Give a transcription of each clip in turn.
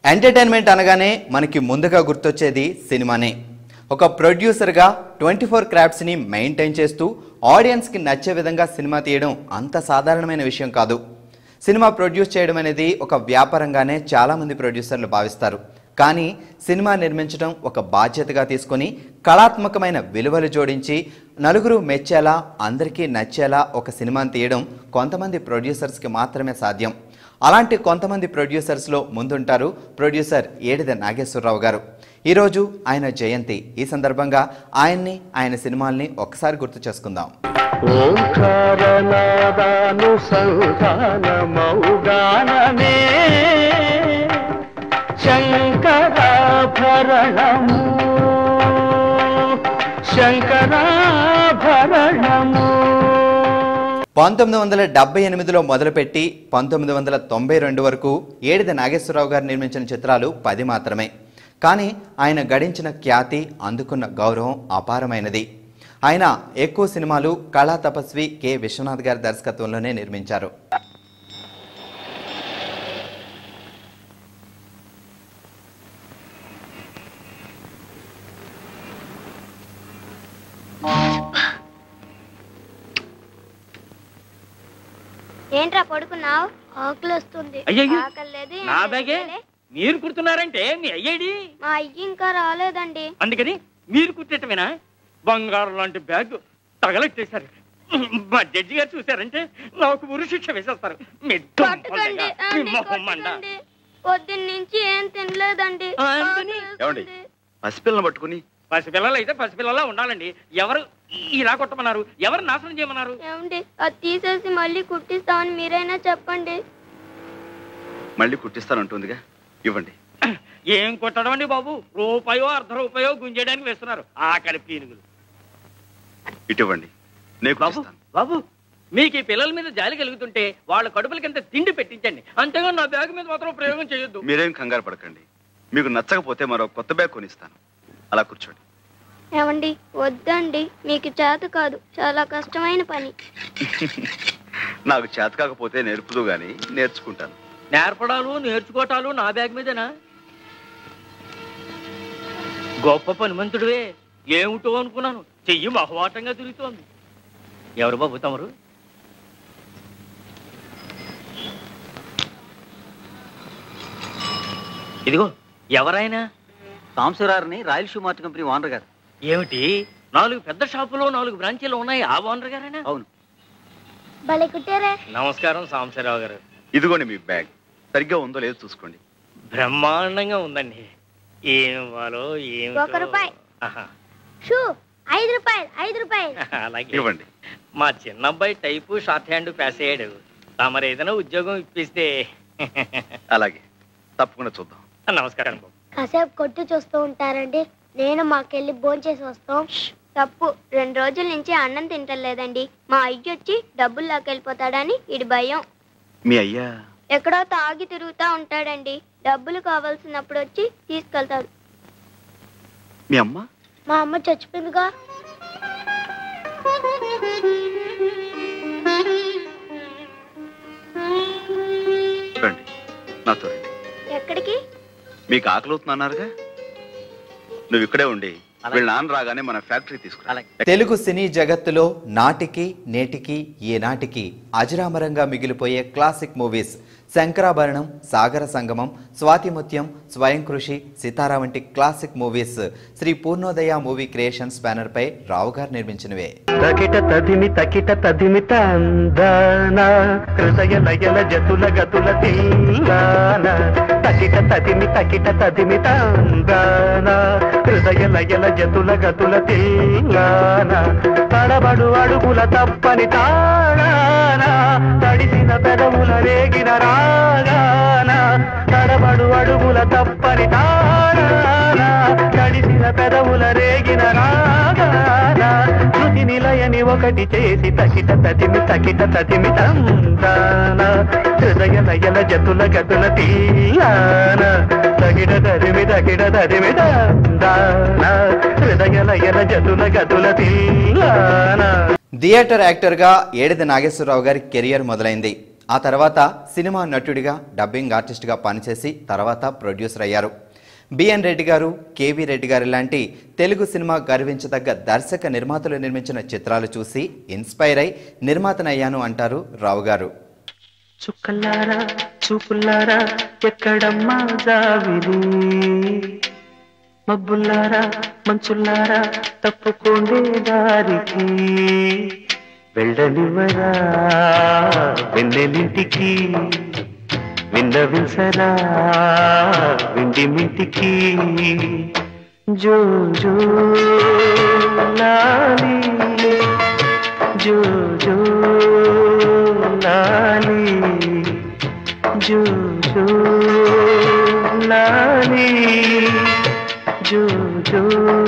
Entertainment అనగానే మనకి ముందుగా గుర్తొచ్చేది సినిమానే ఒక ప్రొడ్యూసర్గా ట్వంటీ ఫోర్ క్రాఫ్ట్స్ని మెయింటైన్ చేస్తూ ఆడియన్స్కి నచ్చే విధంగా సినిమా తీయడం అంత సాధారణమైన విషయం కాదు సినిమా ప్రొడ్యూస్ చేయడం అనేది ఒక వ్యాపారంగానే చాలామంది ప్రొడ్యూసర్లు భావిస్తారు కానీ సినిమా నిర్మించడం ఒక బాధ్యతగా తీసుకొని కళాత్మకమైన విలువలు జోడించి నలుగురు మెచ్చేలా అందరికీ నచ్చేలా ఒక సినిమాని తీయడం కొంతమంది ప్రొడ్యూసర్స్కి మాత్రమే సాధ్యం అలాంటి కొంతమంది ప్రొడ్యూసర్స్లో ముందుంటారు ప్రొడ్యూసర్ ఏడిద నాగేశ్వరరావు గారు ఈరోజు ఆయన జయంతి ఈ సందర్భంగా ఆయన్ని ఆయన సినిమాల్ని ఒక్కసారి గుర్తు చేసుకుందాం ఓంకారనాదానుసంధానమౌగానమే శంకరాభరణము శంకరాభరణము పంతొమ్మిది వందల డెబ్బై ఎనిమిదిలో మొదలుపెట్టి పంతొమ్మిది వందల తొంభై రెండు వరకు ఏడిద నాగేశ్వరరావు గారు నిర్మించిన చిత్రాలు పది మాత్రమే కానీ ఆయన గడించిన ఖ్యాతి అందుకున్న గౌరవం అపారమైనది ఆయన ఎక్కువ సినిమాలు కళా తపస్వి కె విశ్వనాథ్ గారి దర్శకత్వంలోనే నిర్మించారు ఏంట్రా పడుకున్నావు ఆకలి వస్తుంది అయ్యయ్యో, ఆకలి లేదు ఏం నా లేదు. బ్యాగే మీరు కుడుతున్నారంటే మీ అయ్యేడి మా అయ్యి ఇంకా రాలేదండి అందుకని మీరు కుట్టేటమేనా బంగారం లాంటి బ్యాగ్ తగలెట్టేశారు మా జడ్జి గారు చూశారంటే నాకు ఉరి శిక్ష వేసేస్తారు మీ కొట్టకండి దుంపలుగా, మీ ఆంటీ, మొహం మండ. కొట్టకండి. పొద్దున్న నుంచి ఏం తినలేదండి ఆ, అందుకని? ఆకలి ఏమండి? వేస్తుంది. పసిపిల్లని పట్టుకుని పసిపిల్లలు అయితే పసిపిల్లలా ఉండాలండి ఎవరు ఇలా కొట్టమన్నారు ఎవరు నాశనం చేయమన్నారు ఏమండి అది తీసేసి మళ్ళీ కుట్టిస్తామని మీరైనా చెప్పండి మళ్ళీ కుట్టిస్తానంటుందిగా ఇవ్వండి ఏం కొట్టడం అండి బాబు రూపాయో అర్ధ రూపాయో గుంజేయడానికి వేస్తున్నారు ఆకలి పీనుగులు ఇటు ఇవ్వండి నేను బాబు కుట్టిస్తాను బాబు మీకు ఈ పిల్లల మీద జాలి కలుగుతుంటే వాళ్ళ కడుపులకింత తిండి పెట్టించండి అంతేగా నా బ్యాగ్ మీద మాత్రం ప్రయోగం చేయొద్దు మీరేం కంగారు పడకండి మీకు నచ్చకపోతే మరో కొత్త బ్యాగ్ కొనిస్తాను అలా కూర్చోండి ఏమండి వద్దండి మీకు చేత కాదు చాలా కష్టమైన పని నాకు చేత కాకపోతే నేర్పుదు గాని నేర్చుకుంటాను నేర్పడాలు నేర్చుకోవటాలు నా బ్యాగ్ మీదేనా గొప్ప పనిమంతుడివే ఏమిటో అనుకున్నాను చెయ్యి మహవాటంగా తిరుగుతోంది ఎవరు బాబు తమరు ఇదిగో ఎవరైనా సాంబశివరావుని royal shoe mart company owner గారు ఏమిటి నాలుగు పెద్ద షాపులో నాలుగు బ్రాంచీలు ఉన్నాయి ఆ ఓనర్ గారేనా అవును భలే కుట్టారే నమస్కారం సాంబశివరావు గారు ఇదిగోండి మీ బ్యాగ్ సరిగ్గా ఉందో లేదో చూసుకోండి బ్రహ్మాండంగా ఉందండి ఏం ఇవ్వాలో ఏం ఒక రూపాయి. షూ ఐదు రూపాయలు ఐదు రూపాయలు అలాగే ఇవ్వండి మా చిన్న అబ్బాయి టైపు షార్ట్ హ్యాండ్ పాస్ అయ్యాడు తమరు ఏదైనా ఉద్యోగం ఇప్పిస్తే అలాగే తప్పకుండా చూద్దాం నమస్కారం బాబు కాసేపు కొట్టు చూస్తూ ఉంటారండి నేను మాకెళ్ళి భోంచేసి వస్తాం తప్పు రెండు రోజుల నుంచి అన్నం తింటలేదండి మా అయ్య వచ్చి డబ్బులు లాకెళ్ళిపోతాడని ఇడి భయం మీ అయ్యా ఎక్కడో తాగి తిరుగుతా ఉంటాడండి డబ్బులు కావాల్సినప్పుడు వచ్చి తీసుకెళ్తాడు మీ అమ్మ మా అమ్మ చచ్చిపోయిందిగా రండి నాతో రండి ఎక్కడికి మీకు ఆకలి అవుతుందన్నారుగా నువ్వు ఇక్కడే ఉండి వీళ్ళ నాన్న రాగానే మన ఫ్యాక్టరీ తీసుకురా అలాగే తెలుగు సినీ జగత్తులో నాటికి నేటికి ఈనాటికి అజరామరంగా మిగిలిపోయే క్లాసిక్ మూవీస్ శంకరాభరణం సాగర సంగమం స్వాతిముత్యం స్వయం కృషి సితారా వంటి classic movies Sri Poornodaya movie creations బ్యానర్పై రావు గారు నిర్మించినవే తకిట తదిమి తకిట తదిమి తందాన హృదయ లయల జతుల గతుల తిల్లాన తకిట తదిమి తకిట తదిమి తందాన హృదయ లయల జతుల గతుల తిల్లాన తడబడు అడుగుల తప్పని తాళాన తడిసిన పెదవుల రేగిన రాగాన తడబడు అడుగుల తప్పని తాళాన తడిసిన పెదవుల రేగిన రాగాన శృతి నిలయని ఒకటి చేసి తకిట తదిమి తకిట తదిమి తందాన హృదయ లయల జతుల గతుల తీయాన తగిడ తదిమి తగిడ తదిమి తందాన హృదయ లయల జతుల గతుల తీయాన థియేటర్ యాక్టర్గా ఏడిది నాగేశ్వరరావు గారి కెరియర్ మొదలైంది ఆ తర్వాత సినిమా నటుడిగా డబ్బింగ్ ఆర్టిస్ట్గా పనిచేసి తర్వాత ప్రొడ్యూసర్ అయ్యారు బిఎన్ రెడ్డి గారు కేవీ రెడ్డి గారు లాంటి తెలుగు సినిమా గర్వించదగ్గ దర్శక నిర్మాతలు నిర్మించిన చిత్రాలు చూసి ఇన్స్పైర్ అయి నిర్మాతనయ్యాను అంటారు రావు గారు చుక్కలారా చూపులారా ఎక్కడమ్మా జావిరి మబ్బుల్లారా మంచుల్లారా తప్పుకోండే దారికి వెళ్ళనివరా వెన్నెలింటికి విన్నవించరా విండి మింటికి జో జో లాలి జో జో లాలి జో జో లాలి జో జో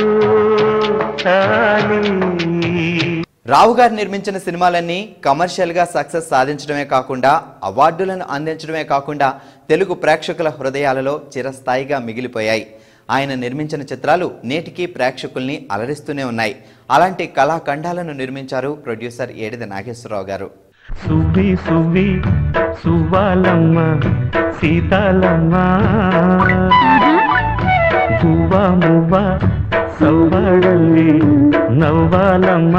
లాలి రావు గారు నిర్మించిన సినిమాలన్నీ కమర్షియల్గా సక్సెస్ సాధించడమే కాకుండా అవార్డులను అందించడమే కాకుండా తెలుగు ప్రేక్షకుల హృదయాలలో చిరస్థాయిగా మిగిలిపోయాయి ఆయన నిర్మించిన చిత్రాలు నేటికి ప్రేక్షకుల్ని అలరిస్తూనే ఉన్నాయి అలాంటి కళాఖండాలను నిర్మించారు ప్రొడ్యూసర్ ఏడిది నాగేశ్వరరావు గారు సువి సువి సువ్వాలమ్మ సీతాలమ్మ గువ్వ మువ్వ సవ్వాడల్లి నవ్వాలమ్మ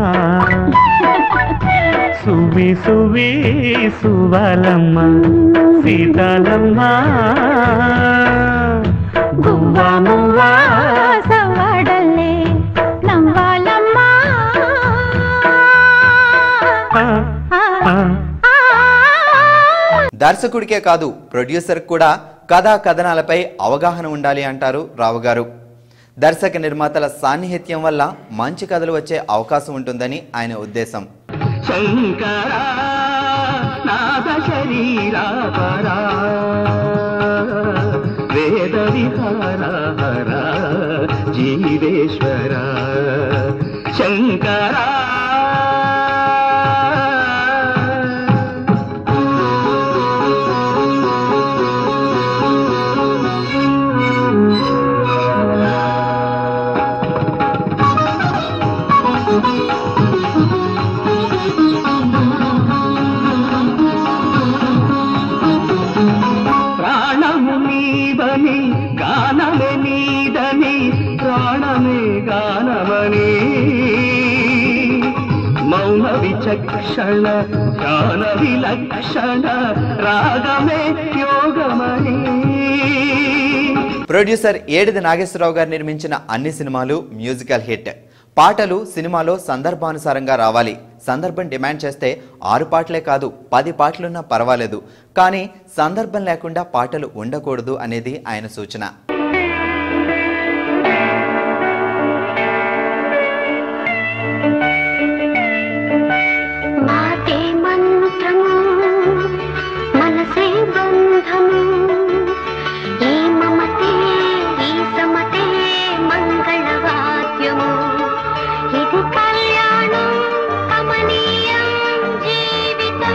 సువి సువి సువ్వాలమ్మ సీతాలమ్మ గువ్వ మువ్వ సవాడల్లే నవ్వాలమ్మా ఆ, ఆ. దర్శకుడికే కాదు ప్రొడ్యూసర్ కూడా కథా కథనాలపై అవగాహన ఉండాలి అంటారు రావు గారు దర్శక నిర్మాతల సాన్నిహిత్యం వల్ల మంచి కథలు వచ్చే అవకాశం ఉంటుందని ఆయన ఉద్దేశం శంకర నాద శరీరాపరా వేద విహార హర జీవేశ్వర శంకర ప్రాణము నీవని గానమే నీదని ప్రాణమే గానమని మౌన విచక్షణ ధ్యాన విలక్షణ రాగమే యోగమని ప్రొడ్యూసర్ ఏడిది నాగేశ్వరరావు గారు నిర్మించిన అన్ని సినిమాలు మ్యూజికల్ హిట్ పాటలు సినిమాలో సందర్భానుసారంగా రావాలి సందర్భం డిమాండ్ చేస్తే ఆరు పాటలే కాదు పది పాటలున్నా పర్వాలేదు కానీ సందర్భం లేకుండా పాటలు ఉండకూడదు అనేది ఆయన సూచన మాటే మంత్రము మనసే బంధము ఈ మమతే ఈ సమతే మంగళవాద్యము ఇది కళ్యాణం కమనీయం జీవితం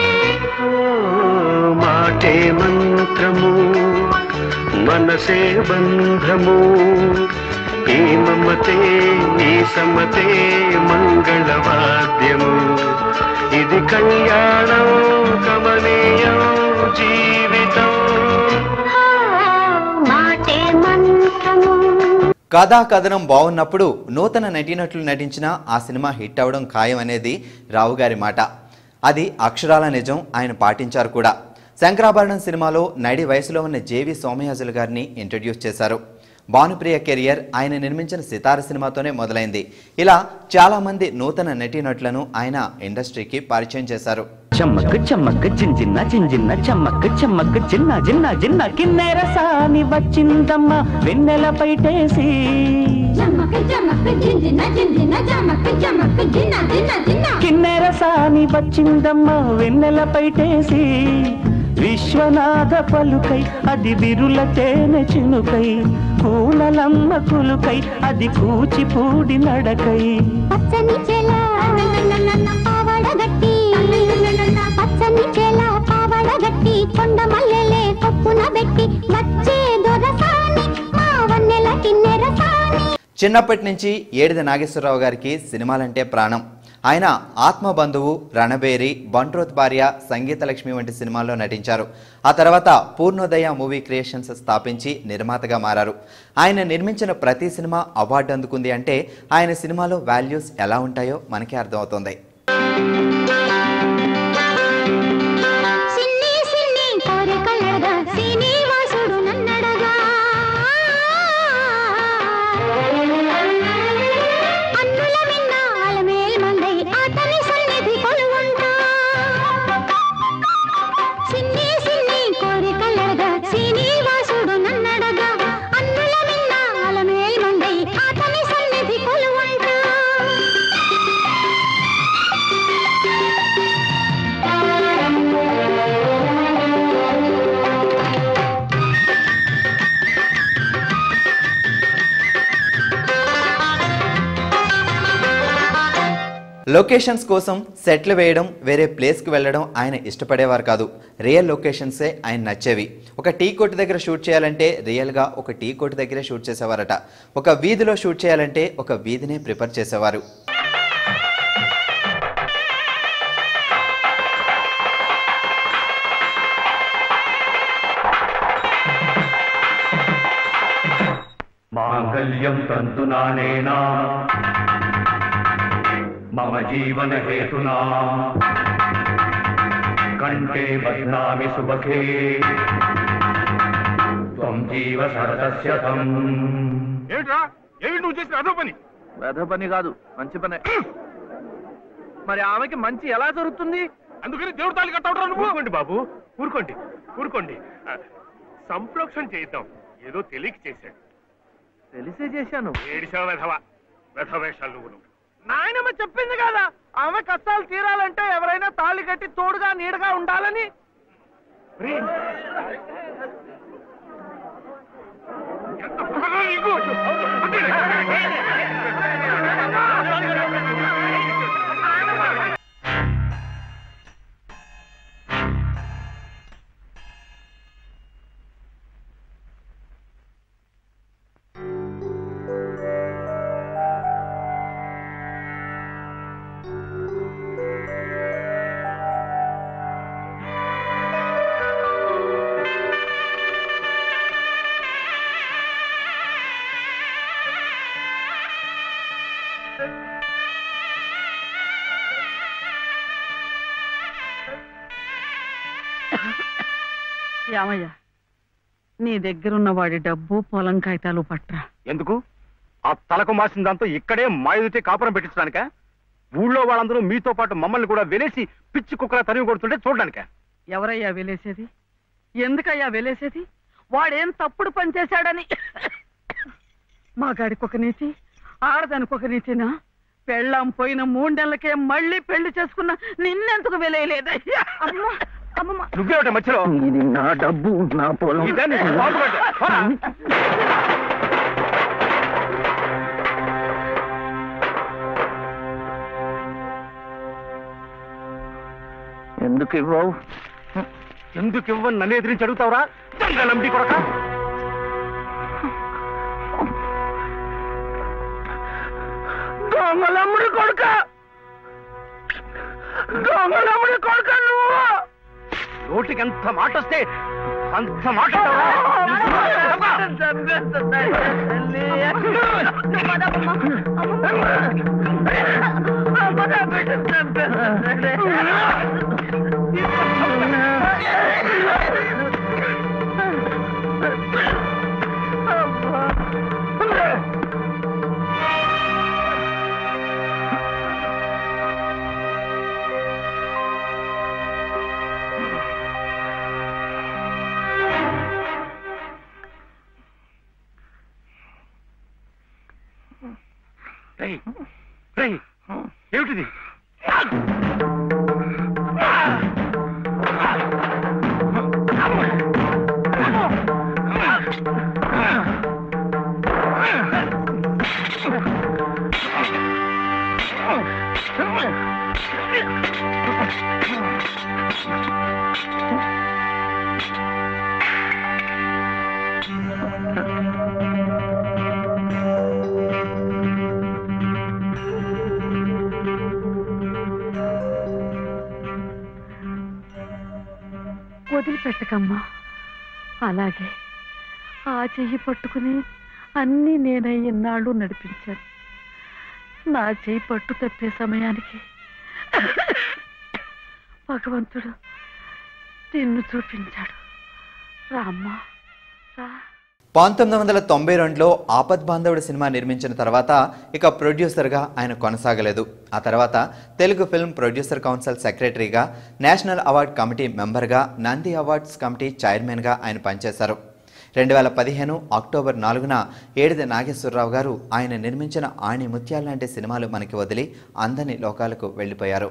మాటే మంత్రము మనసే బంధము ఈ మమతే ఈ సమతే మంగళవాద్యము ఇది కళ్యాణం కమనీయం జీవితం ఆ, మాటే మంత్రము కథా కథనం బాగున్నప్పుడు నూతన నటీనటులు నటించిన ఆ సినిమా హిట్ అవడం ఖాయం అనేది రావు గారి మాట అది అక్షరాల నిజం ఆయన పాటించారు కూడా శంకరాభరణం సినిమాలో నడి వయసులో ఉన్న జేవి సోమయాజులు గారిని ఇంట్రడ్యూస్ చేశారు భానుప్రియ కెరియర్ ఆయన నిర్మించిన సితార సినిమాతోనే మొదలైంది ఇలా చాలామంది నూతన నటీనటులను ఆయన ఇండస్ట్రీకి పరిచయం చేశారు చమ్మక్ చమ్మక్ జింజిన్న జింజిన్న చమ్మక్ చమ్మక్ చిన్న జిన్న జిన్న కిన్నెర సాని వచ్చిందమ్మ వెన్నెల పైటేసి జమక్ జమక్ జింజిన జింజిన జమక్ జమక్ జిన్న జిన్న జిన్న కిన్నెర సాని వచ్చిందమ్మ వెన్నెల పైటేసి విశ్వనాథ పలుకై అది విరుల తేనె చినుకై కూనలమ్మ కులుకై అది కూచిపూడి నడకై పచ్చని చెల పావడ గట్టి పచ్చని చెల పావడ గట్టి కొండ మల్లెలే కొప్పున పెట్టి వచ్చే దొరసాని మా వన్నెల కిన్నెర సాని చిన్నప్పటి నుంచి ఏడిద నాగేశ్వరరావు గారికి సినిమాలంటే ప్రాణం ఆయన ఆత్మ బంధువు రణబేరి బంట్రోత్ భార్య సంగీత లక్ష్మి వంటి సినిమాల్లో నటించారు ఆ తర్వాత పూర్ణోదయ మూవీ క్రియేషన్స్ స్థాపించి నిర్మాతగా మారారు ఆయన నిర్మించిన ప్రతి సినిమా అవార్డు అందుకుంది అంటే ఆయన సినిమాలో వాల్యూస్ ఎలా ఉంటాయో మనకి అర్థమవుతుంది సిన్ని సిన్ని కోరికలగా శ్రీనివాసుడు నన్నడగా అన్నుల మిన్న అలమేల్ మందై అతని సన్నిధి కొలువుంటా సిన్ని సిన్ని కోరికలగా శ్రీనివాసుడు నన్నడగా అన్నుల మిన్న అలమేల్ మందై అతని సన్నిధి కొలువుంటా లొకేషన్స్ కోసం సెట్లు వేయడం వేరే ప్లేస్కి వెళ్ళడం ఆయన ఇష్టపడేవారు కాదు రియల్ లొకేషన్సే ఆయన నచ్చేవి ఒక టీ కొట్టు దగ్గర షూట్ చేయాలంటే రియల్గా ఒక టీ కొట్టు దగ్గరే షూట్ చేసేవారట ఒక వీధిలో షూట్ చేయాలంటే ఒక వీధినే ప్రిపేర్ చేసేవారు మాంగళ్యం తంతునానేనా మమ జీవన హేతునా కంఠే బధ్నామి సుభగే త్వం జీవ శరదస్యతం ఏమిట్రా ఏమిటి నువ్వు చేసిన అదో పని వెధ పని కాదు మంచి పనే మరి ఆమెకి మంచి ఎలా జరుగుతుంది అందుకని దేవుడు తాళి కట్టవడం నువ్వు ఊరుకోండి బాబు ఊరుకోండి ఊరుకోండి ఆ, సంప్రోక్షణ చేద్దాం ఏదో తెలియక చేశాడు తెలిసే చేశాను ఏడిసావు వెధవ వెధవ వేషాలు నువ్వు నువ్వు నాయనమ్మ చెప్పింది కదా ఆమె కష్టాలు తీరాలంటే ఎవరైనా తాళి కట్టి తోడుగా నీడగా ఉండాలని ఎంత పొగరా నీకు? యామయ్య నీ దగ్గరున్న వాడి డబ్బు పొలం కాగితాలు పట్రా ఎందుకు ఆ తలకు మాసిన దాంతో ఇక్కడే మాయుడితే కాపురం పెట్టించడానిక ఊళ్ళో వాళ్ళందరూ మీతో పాటు మమ్మల్ని కూడా వెలేసి పిచ్చి కుక్కల తరిమి కొడుతుంటే చూడడానిక ఎవరయ్యా వెలేసేది ఎందుకయ్యా వెలేసేది వాడేం తప్పుడు పని చేశాడని మా గాడికి ఒక నీతి ఆడదానికి ఒక నీతినా పెళ్ళాం పోయిన మూడు నెలలకే మళ్ళీ పెళ్లి చేసుకున్న నిన్నెందుకు వెలేయలేదయ్యా అమ్మా అమ్మమ్మ నువ్వేమిట మధ్యలో ఇది నా డబ్బు నా పొలం ఇదే నీకు బాగుపడ్డా. పోరా. ఎందుకు ఇవ్వవు ఎందుకు ఇవ్వని నన్ను ఎదిరించి అడుగుతావురా నంబి కొడక దొంగలమ్ముడి కొడుక దొంగలమ్ముడి కొడుక నువ్వు నోటికి ఎంత మాట వస్తే అంత మాట రేయ్, రేయ్, ఏమిటిది వదిలిపెట్టకమ్మా అలాగే ఆ చెయ్యి పట్టుకుని అన్నీ నేనై ఇన్నాళ్ళు నడిపించాను నా చెయ్యి పట్టు తప్పే సమయానికి భగవంతుడు నిన్ను చూపించాడు రామ్మా రా పంతొమ్మిది వందల తొంభై రెండులో ఆపద్ బాంధవుడు సినిమా నిర్మించిన తర్వాత ఇక ప్రొడ్యూసర్గా ఆయన కొనసాగలేదు ఆ తర్వాత తెలుగు ఫిల్మ్ ప్రొడ్యూసర్ కౌన్సిల్ సెక్రటరీగా నేషనల్ అవార్డ్ కమిటీ మెంబర్గా నంది అవార్డ్స్ కమిటీ చైర్మన్గా ఆయన పనిచేశారు రెండు వేల పదిహేను అక్టోబర్ నాలుగున ఏడిది నాగేశ్వరరావు గారు ఆయన నిర్మించిన ఆణి ముత్యాల లాంటి సినిమాలు మనకి వదిలి అందని లోకాలకు వెళ్ళిపోయారు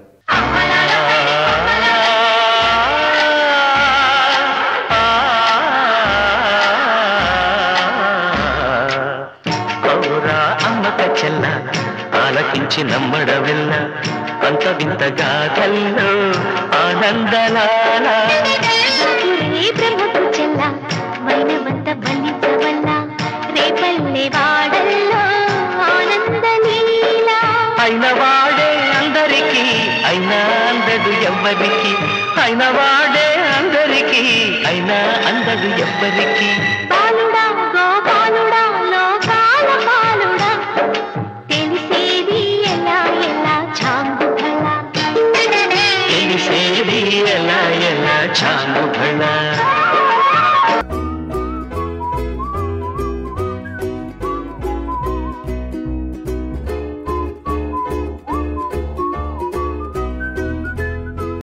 కౌరా అమ్మక చెల్ల ఆలకించి నమ్మడవెల్ల అంత వింతగా కల్లో ఆనందలాల రే బ్రహ్మకు చెల్ల మైనమంత బలించవల్ల రేపల్లె వాడల్లో ఆనందలీలా అయిన వాడే అందరికీ అయినా అందడు ఎవ్వరికి అయిన వాడే అందరికీ అయినా అందడు ఎవ్వరికి బా